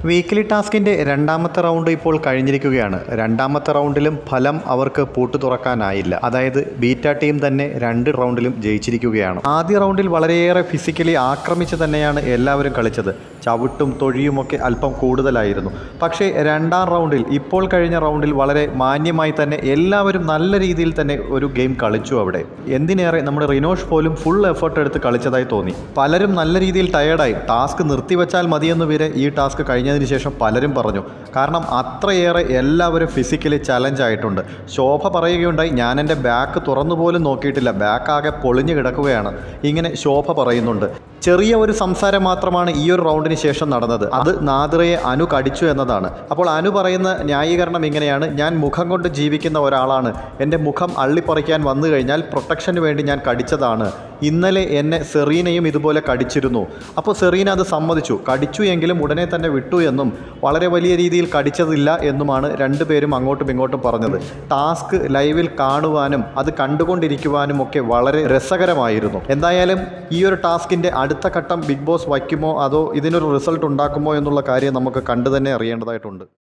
weekly ടാസ്കിൻ്റെ രണ്ടാമത്തെ round ഇപ്പോൾ കഴിഞ്ഞിരിക്കുകയാണ് രണ്ടാമത്തെ റൗണ്ടിലും ഫലം അവർക്ക് പൂട്ട് തുറക്കാനായില്ല അതായത് ബീറ്റ ടീം തന്നെ രണ്ട് റൗണ്ടിലും ജയിച്ചിരിക്കുകയാണ് ആദ്യ റൗണ്ടിൽ വളരെയേറെ ഫിസിക്കലി ആക്രമിച്ച് തന്നെയാണ് എല്ലാവരും കളിച്ചത് ചവിട്ടും തൊഴിയുമൊക്കെ അല്പം കൂടുതലായിരുന്നു പക്ഷേ രണ്ടാം റൗണ്ടിൽ ഇപ്പോൾ കഴിഞ്ഞ റൗണ്ടിൽ വളരെ മാന്യമായി തന്നെ എല്ലാവരും നല്ല രീതിയിൽ തന്നെ ഒരു ഗെയിം കളിച്ചു അവിടെ എന്തിനേറെ നമ്മുടെ റിനോഷ് പോലും ഫുൾ എഫേർട്ട് എടുത്ത് കളിച്ചതായി തോന്നി പലരും നല്ല രീതിയിൽ ടയേർഡായി ടാസ്ക് നിർത്തിവെച്ചാൽ മതിയെന്ന് വരെ ഈ ടാസ്ക് കഴിഞ്ഞതിന് ശേഷം പലരും പറഞ്ഞു കാരണം അത്രയേറെ എല്ലാവരും ഫിസിക്കലി ചലഞ്ച് ആയിട്ടുണ്ട് ശോഭ പറയുകയുണ്ടായി ഞാൻ എൻ്റെ ബാക്ക് തുറന്നു പോലും നോക്കിയിട്ടില്ല ബാക്ക് ആകെ പൊളിഞ്ഞു കിടക്കുകയാണ് ഇങ്ങനെ ശോഭ പറയുന്നുണ്ട് ചെറിയ ഒരു സംസാരം മാത്രമാണ് ഈ ഒരു റൗണ്ടിന് ശേഷം നടന്നത് അത് നാദിറയെ അനു കടിച്ചു എന്നതാണ് അപ്പോൾ അനു പറയുന്ന ന്യായീകരണം ഇങ്ങനെയാണ് ഞാൻ മുഖം കൊണ്ട് ജീവിക്കുന്ന ഒരാളാണ് എൻ്റെ മുഖം അള്ളിപ്പറിക്കാൻ വന്നു കഴിഞ്ഞാൽ പ്രൊട്ടക്ഷന് വേണ്ടി ഞാൻ കടിച്ചതാണ് ഇന്നലെ എന്നെ സെറീനയും ഇതുപോലെ കടിച്ചിരുന്നു അപ്പോൾ സെറീന അത് സമ്മതിച്ചു കടിച്ചു എങ്കിലും ഉടനെ തന്നെ വിട്ടു എന്നും വളരെ വലിയ രീതിയിൽ കടിച്ചതില്ല എന്നുമാണ് രണ്ടുപേരും അങ്ങോട്ടും ഇങ്ങോട്ടും പറഞ്ഞത് ടാസ്ക് ലൈവിൽ കാണുവാനും അത് കണ്ടുകൊണ്ടിരിക്കുവാനും ഒക്കെ വളരെ രസകരമായിരുന്നു എന്തായാലും ഈ ഒരു ടാസ്കിൻ്റെ അടുത്ത ഘട്ടം ബിഗ് ബോസ് വയ്ക്കുമോ അതോ ഇതിനൊരു റിസൾട്ട് ഉണ്ടാക്കുമോ എന്നുള്ള കാര്യം നമുക്ക് കണ്ടു തന്നെ അറിയേണ്ടതായിട്ടുണ്ട്